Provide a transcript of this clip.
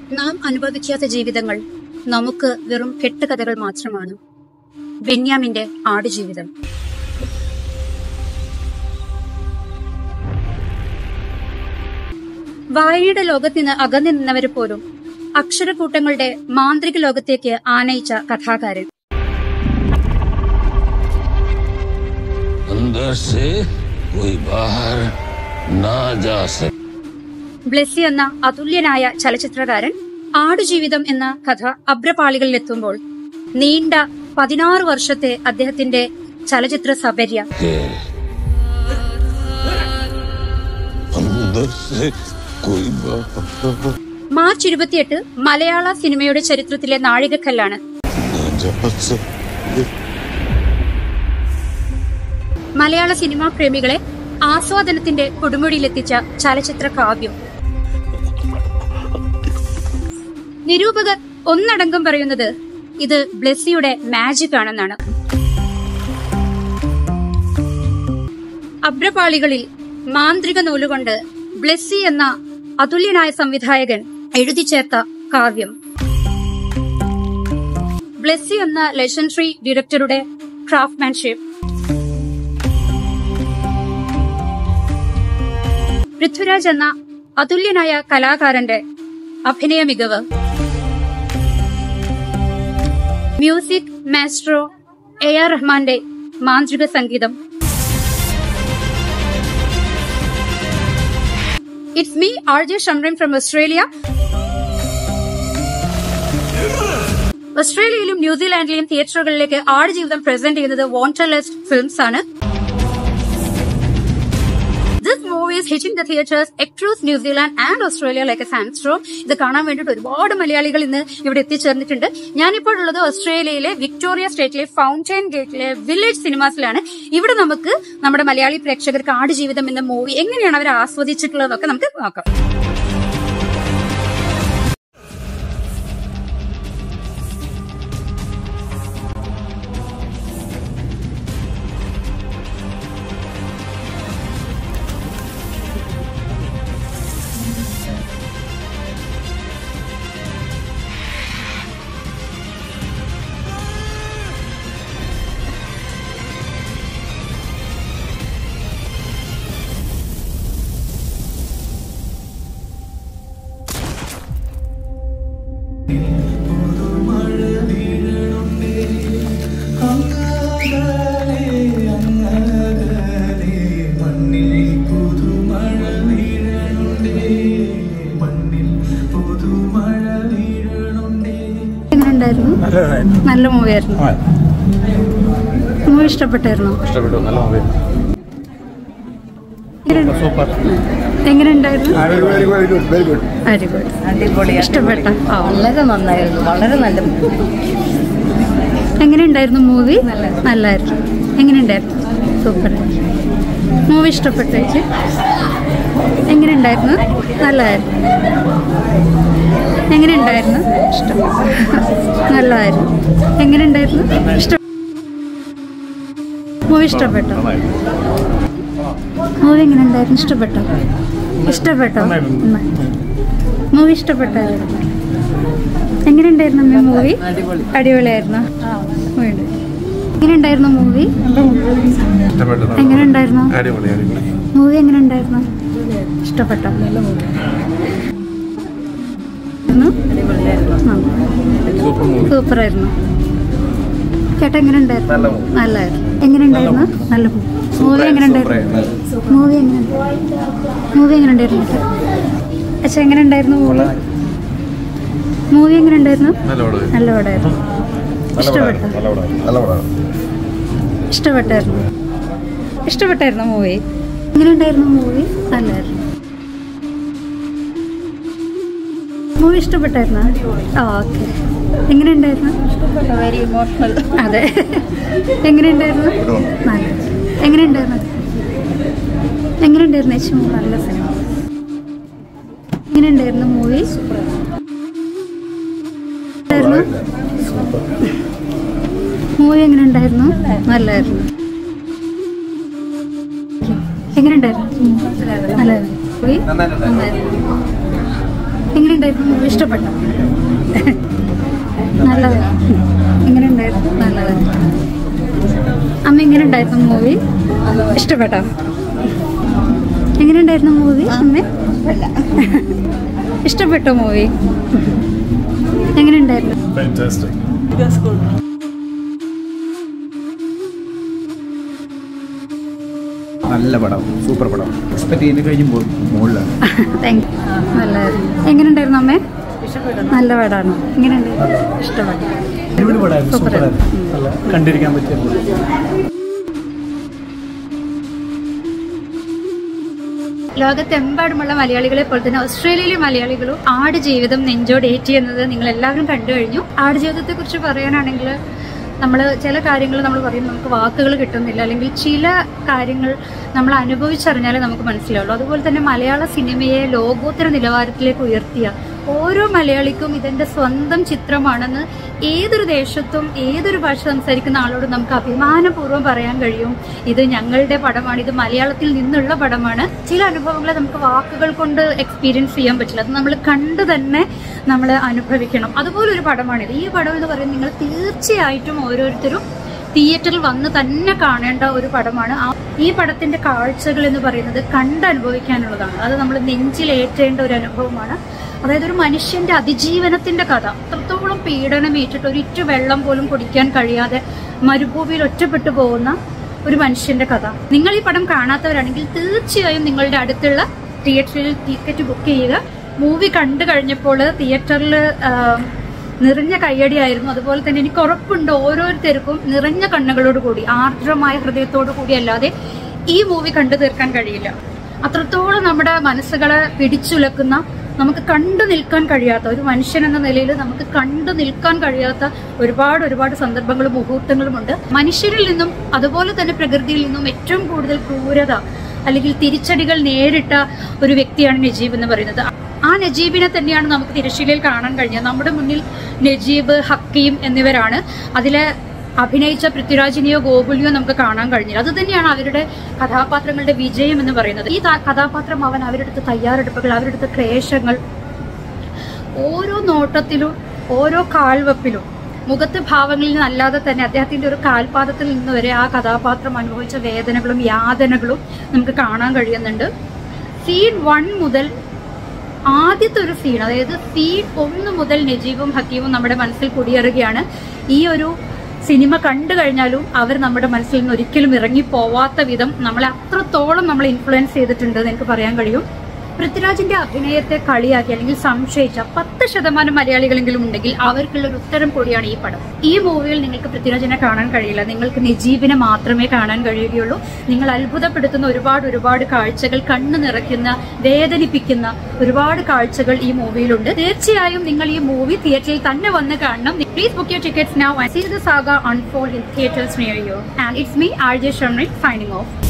നാം അനുഭവിക്കാത്ത ജീവിതങ്ങൾ നമുക്ക് വെറും കെട്ടുകഥകൾ മാത്രമാണ് ബെന്യാമിന്റെ ആടുജീവിതം വായനയുടെ ലോകത്ത് നിന്ന് അകന്നു നിന്നവരെ പോലും അക്ഷരക്കൂട്ടങ്ങളുടെ മാന്ത്രിക ലോകത്തേക്ക് ആനയിച്ച കഥാകാരൻ अंदर से कोई बाहर ना जा सके ബ്ലെസ്സി എന്ന അതുല്യനായ ചലച്ചിത്രകാരൻ ആടുജീവിതം എന്ന കഥ അബ്രപാളികളിലെത്തുമ്പോൾ നീണ്ട പതിനാറ് വർഷത്തെ അദ്ദേഹത്തിന്റെ ചലച്ചിത്ര സബര്യ अंदर से कोई बाहर മാർച്ച് ഇരുപത്തിയെട്ട് മലയാള സിനിമയുടെ ചരിത്രത്തിലെ നാഴികക്കല്ലാണ് ना जा सके മലയാള സിനിമാ പ്രേമികളെ ആസ്വാദനത്തിന്റെ കൊടുമുടിയിലെത്തിച്ച ചലച്ചിത്ര കാവ്യം നിരൂപകർ ഒന്നടങ്കം പറയുന്നത് ഇത് ബ്ലെസ്സിയുടെ മാജിക് ആണെന്നാണ് അബ്രപാളികളിൽ മാന്ത്രിക നൂലുകൊണ്ട് ബ്ലെസ്സി എന്ന അതുല്യനായ സംവിധായകൻ എഴുതി ചേർത്ത കാവ്യം ബ്ലെസ്സി എന്ന ലെജൻഡറി ഡയറക്ടറുടെ ക്രാഫ്റ്റ്മാൻഷിപ്പ് പൃഥ്വിരാജ് എന്ന അതുല്യനായ കലാകാരന്റെ അഭിനയ മികവ് മ്യൂസിക് മാസ്ട്രോ എ ആർ റഹ്മാന്റെ മാന്ത്രിക സംഗീതം it's me R J Shamrin from Australia ഓസ്ട്രേലിയയിലും ന്യൂസിലാൻഡിലെയും തിയേറ്ററുകളിലേക്ക് ആടുജീവിതം പ്രസന്റ് ചെയ്യുന്നത് വോണ്ടർലെസ്റ്റ് ഫിലിംസ് ആണ് this movie is hitting the theatres across New Zealand and Australia like a sandstorm ഇത് കാണാൻ വേണ്ടിയിട്ട് ഒരുപാട് മലയാളികൾ ഇന്ന് ഇവിടെ എത്തിച്ചേർന്നിട്ടുണ്ട് ഞാനിപ്പോൾ ഉള്ളത് ഓസ്ട്രേലിയയിലെ Victoria state fountain gate village സിനിമാസിലാണ് ഇവിടെ നമുക്ക് നമ്മുടെ മലയാളി പ്രേക്ഷകർക്ക് ആടുജീവിതം എന്ന മൂവി എങ്ങനെയാണ് അവർ ആസ്വദിച്ചിട്ടുള്ളതൊക്കെ നമുക്ക് നോക്കാം മണ്ണിൽ പുതുമഴ വീഴണുണ്ടേ മണ്ണിൽ പുതുമഴ വീഴണുണ്ടേ എങ്ങനെയുണ്ടായിരുന്നു നല്ല മൂവിയായിരുന്നു മൂവി ഇഷ്ടപ്പെട്ടായിരുന്നു ഇഷ്ടപ്പെട്ടു നല്ല മൂവി സൂപ്പർ എങ്ങനെയുണ്ടായിരുന്നു very good very good very good അടിപൊളി ഇഷ്ടപ്പെട്ട ആ വളരെ നന്നായിരുന്നു വളരെ നല്ല എങ്ങനെയുണ്ടായിരുന്നു മൂവി നല്ലായിരുന്നു എങ്ങനെയുണ്ടായിരുന്നു സൂപ്പർ മൂവി ഇഷ്ടപ്പെട്ടു ചേച്ചി എങ്ങനെയുണ്ടായിരുന്നു നല്ലതായിരുന്നു എങ്ങനെയുണ്ടായിരുന്നു ഇഷ്ടം നല്ലതായിരുന്നു എങ്ങനെയുണ്ടായിരുന്നു ഇഷ്ടം മൂവി ഇഷ്ടപ്പെട്ടോ മൂവി എങ്ങനെയുണ്ടായിരുന്നു ഇഷ്ടപ്പെട്ടോ ഇഷ്ടപ്പെട്ടോ മൂവി ഇഷ്ടപ്പെട്ടായിരുന്നു എങ്ങനെയുണ്ടായിരുന്നു അമ്മ മൂവി അടിപൊളിയായിരുന്നു മൂവി എങ്ങനെയുണ്ടായിരുന്നു മൂവി ഇഷ്ടപ്പെട്ടു എങ്ങനെയുണ്ടായിരുന്നു അടിപൊളി അടിപൊളി മൂവി എങ്ങനെയുണ്ടായിരുന്നു ഇഷ്ടപ്പെട്ടോ സൂപ്പർ മൂവി സൂപ്പറായിരുന്നു ചേട്ടാ എങ്ങനെയുണ്ടായിരുന്നു നല്ലതായിരുന്നു എങ്ങനെയുണ്ടായിരുന്നു നല്ല മൂവി എങ്ങനെയുണ്ടായിരുന്നു മൂവി എങ്ങനെ മൂവി എങ്ങനെയുണ്ടായിരുന്നു അച്ഛാ എങ്ങനെയുണ്ടായിരുന്നു മൂവി മൂവി എങ്ങനെയുണ്ടായിരുന്നു നല്ല പടം നല്ല പടമായിരുന്നു ഇഷ്ടപ്പെട്ടു നല്ല പടം നല്ല പടം ഇഷ്ടപ്പെട്ടായിരുന്നു ഇഷ്ടപ്പെട്ടായിരുന്നു മൂവി എങ്ങനെയുണ്ടായിരുന്നു മൂവി നല്ലായിരുന്നു മൂവി ഇഷ്ടപ്പെട്ടായിരുന്നു ആ ഓക്കെ എങ്ങനെയുണ്ടായിരുന്നു വെരി ഇമോഷണൽ അതെ എങ്ങനെയുണ്ടായിരുന്നു നല്ല എങ്ങനെയുണ്ടായിരുന്നു എങ്ങനെയുണ്ടായിരുന്നു ചേച്ചി മൂവി നല്ല സിനിമ എങ്ങനെയുണ്ടായിരുന്നു മൂവി മൂവി എങ്ങനെയുണ്ടായിരുന്നു നല്ലായിരുന്നു എങ്ങനെയുണ്ടായിരുന്നു നല്ലതായിരുന്നു മൂവി നന്നായിരുന്നു എങ്ങനെയുണ്ടായിരുന്നു മൂവി ഇഷ്ടപ്പെട്ടോ നല്ലത് എങ്ങനെയുണ്ടായിരുന്നു നല്ലത് അമ്മ എങ്ങനെയുണ്ടായിരുന്നു മൂവി ഇഷ്ടപ്പെട്ടോ എങ്ങനെയുണ്ടായിരുന്നു മൂവി അമ്മ ഇഷ്ടപ്പെട്ടോ മൂവി എങ്ങനെയുണ്ടായിരുന്നു നല്ല പടം സൂപ്പർ പടം എക്സ്പെക്ട് ചെയ്യുന്ന കഴിഞ്ഞ് മുകളിലാണ് താങ്ക് യു നല്ലതായിരുന്നു എങ്ങനെയുണ്ടായിരുന്നു അമ്മേ നല്ല പടമാണ് എങ്ങനെയുണ്ട് ഇഷ്ടപ്പെട്ടു അടിപൊളി പടമായിരുന്നു സൂപ്പർ സൂപ്പറായിരുന്നു നല്ല കണ്ടിരിക്കാൻ പറ്റിയ പടം. ലോകത്തെമ്പാടുമുള്ള മലയാളികളെ പോലെ തന്നെ ഓസ്ട്രേലിയയിലെ മലയാളികളും ആട് ജീവിതം നെഞ്ചോട് ഏറ്റി എന്നത് നിങ്ങൾ എല്ലാവരും കണ്ടു കഴിഞ്ഞു ആട് ജീവിതത്തെ കുറിച്ച് പറയാനാണെങ്കിൽ നമ്മൾ ചില കാര്യങ്ങൾ നമ്മൾ പറയും നമുക്ക് വാക്കുകൾ കിട്ടുന്നില്ല അല്ലെങ്കിൽ ചില കാര്യങ്ങൾ നമ്മൾ അനുഭവിച്ചറിഞ്ഞാലേ നമുക്ക് മനസ്സിലാവുള്ളൂ അതുപോലെ തന്നെ മലയാള സിനിമയെ ലോകോത്തര നിലവാരത്തിലേക്ക് ഉയർത്തിയ ഓരോ മലയാളിക്കും ഇതെന്റെ സ്വന്തം ചിത്രമാണെന്ന് ഏതൊരു ദേശത്തും ഏതൊരു ഭാഷ സംസാരിക്കുന്ന ആളോട് നമുക്ക് അഭിമാനപൂർവ്വം പറയാൻ കഴിയും ഇത് ഞങ്ങളുടെ പടമാണ് ഇത് മലയാളത്തിൽ നിന്നുള്ള പടമാണ് ചില അനുഭവങ്ങളെ നമുക്ക് വാക്കുകൾ കൊണ്ട് എക്സ്പീരിയൻസ് ചെയ്യാൻ പറ്റില്ല അത് നമ്മൾ കണ്ടു തന്നെ നമ്മൾ അനുഭവിക്കണം അതുപോലെ ഒരു പടമാണിത് ഈ പടം എന്ന് പറയുന്നത് നിങ്ങൾ തീർച്ചയായിട്ടും ഓരോരുത്തരും തിയേറ്ററിൽ വന്ന് തന്നെ കാണേണ്ട ഒരു പടമാണ് ആ ഈ പടത്തിന്റെ കാഴ്ചകൾ എന്ന് പറയുന്നത് കണ്ടനുഭവിക്കാനുള്ളതാണ് അത് നമ്മൾ നെഞ്ചിലേറ്റേണ്ട ഒരു അനുഭവമാണ് അതായത് ഒരു മനുഷ്യന്റെ അതിജീവനത്തിന്റെ കഥ അത്രത്തോളം പീഡനം ഏറ്റിട്ട് ഒരു ഇറ്റു വെള്ളം പോലും കുടിക്കാൻ കഴിയാതെ മരുഭൂമിയിൽ ഒറ്റപ്പെട്ടു പോകുന്ന ഒരു മനുഷ്യന്റെ കഥ നിങ്ങൾ ഈ പടം കാണാത്തവരാണെങ്കിൽ തീർച്ചയായും നിങ്ങളുടെ അടുത്തുള്ള തിയേറ്ററിൽ ടിക്കറ്റ് ബുക്ക് ചെയ്യുക മൂവി കണ്ടു കഴിഞ്ഞപ്പോൾ തിയേറ്ററിൽ നിറഞ്ഞ കയ്യടിയായിരുന്നു അതുപോലെ തന്നെ എനിക്ക് ഉറപ്പുണ്ട് ഓരോരുത്തർക്കും നിറഞ്ഞ കണ്ണുകളോട് കൂടി ആർദ്രമായ ഹൃദയത്തോടു കൂടി അല്ലാതെ ഈ മൂവി കണ്ടു തീർക്കാൻ കഴിയില്ല അത്രത്തോളം നമ്മുടെ മനസ്സുകളെ പിടിച്ചുലക്കുന്ന നമുക്ക് കണ്ടു നിൽക്കാൻ കഴിയാത്ത ഒരു മനുഷ്യൻ എന്ന നിലയിൽ നമുക്ക് കണ്ടു നിൽക്കാൻ കഴിയാത്ത ഒരുപാട് ഒരുപാട് സന്ദർഭങ്ങളും മുഹൂർത്തങ്ങളുമുണ്ട് മനുഷ്യരിൽ നിന്നും അതുപോലെ തന്നെ പ്രകൃതിയിൽ നിന്നും ഏറ്റവും കൂടുതൽ ക്രൂരത അല്ലെങ്കിൽ തിരിച്ചടികൾ നേരിട്ട ഒരു വ്യക്തിയാണ് നജീബ് എന്ന് പറയുന്നത് ആ നജീബിനെ തന്നെയാണ് നമുക്ക് തിരശ്ശീലയിൽ കാണാൻ കഴിഞ്ഞത് നമ്മുടെ മുന്നിൽ നജീബ് ഹക്കീം എന്നിവരാണ് അതിലെ അഭിനയിച്ച പൃഥ്വിരാജിനെയോ ഗോകുലിയോ നമുക്ക് കാണാൻ കഴിഞ്ഞില്ല അത് തന്നെയാണ് അവരുടെ കഥാപാത്രങ്ങളുടെ വിജയം എന്ന് പറയുന്നത് ഈ ത- കഥാപാത്രം അവൻ അവരെടുത്ത തയ്യാറെടുപ്പുകൾ അവരെടുത്ത ക്ലേശങ്ങൾ ഓരോ നോട്ടത്തിലും ഓരോ കാൽവെപ്പിലും മുഖത്തെ ഭാവങ്ങളിൽ നിന്നല്ലാതെ തന്നെ അദ്ദേഹത്തിന്റെ ഒരു കാൽപാദത്തിൽ നിന്ന് വരെ ആ കഥാപാത്രം അനുഭവിച്ച വേദനകളും യാതനകളും നമുക്ക് കാണാൻ കഴിയുന്നുണ്ട് സീൻ വൺ മുതൽ ആദ്യത്തെ ഒരു സീൻ അതായത് സീൻ ഒന്ന് മുതൽ നജീബും ഹക്കീമും നമ്മുടെ മനസ്സിൽ കുടിയേറുകയാണ് ഈ ഒരു സിനിമ കണ്ടു കഴിഞ്ഞാലും അവർ നമ്മുടെ മനസ്സിൽ നിന്ന് ഒരിക്കലും ഇറങ്ങി പോവാത്ത വിധം നമ്മളെ അത്രത്തോളം നമ്മളെ ഇൻഫ്ലുവൻസ് ചെയ്തിട്ടുണ്ട് എന്ന് എനിക്ക് പറയാൻ കഴിയും പൃഥ്വിരാജിന്റെ അഭിനയത്തെ കളിയാക്കി അല്ലെങ്കിൽ സംശയിച്ച പത്ത് ശതമാനം മലയാളികളെങ്കിലും ഉണ്ടെങ്കിൽ അവർക്കുള്ള ഒരു ഉത്തരം കൂടിയാണ് ഈ പടം ഈ മൂവിയിൽ നിങ്ങൾക്ക് പൃഥ്വിരാജിനെ കാണാൻ കഴിയില്ല നിങ്ങൾക്ക് നജീബിനെ മാത്രമേ കാണാൻ കഴിയുകയുള്ളൂ നിങ്ങൾ അത്ഭുതപ്പെടുത്തുന്ന ഒരുപാട് ഒരുപാട് കാഴ്ചകൾ കണ്ണു നിറയ്ക്കുന്ന വേദനിപ്പിക്കുന്ന ഒരുപാട് കാഴ്ചകൾ ഈ മൂവിയിലുണ്ട് തീർച്ചയായും നിങ്ങൾ ഈ മൂവി തിയേറ്ററിൽ തന്നെ വന്ന് കാണണം please book your tickets now and see the saga unfold in theatres near you and it's me R J Shamri signing of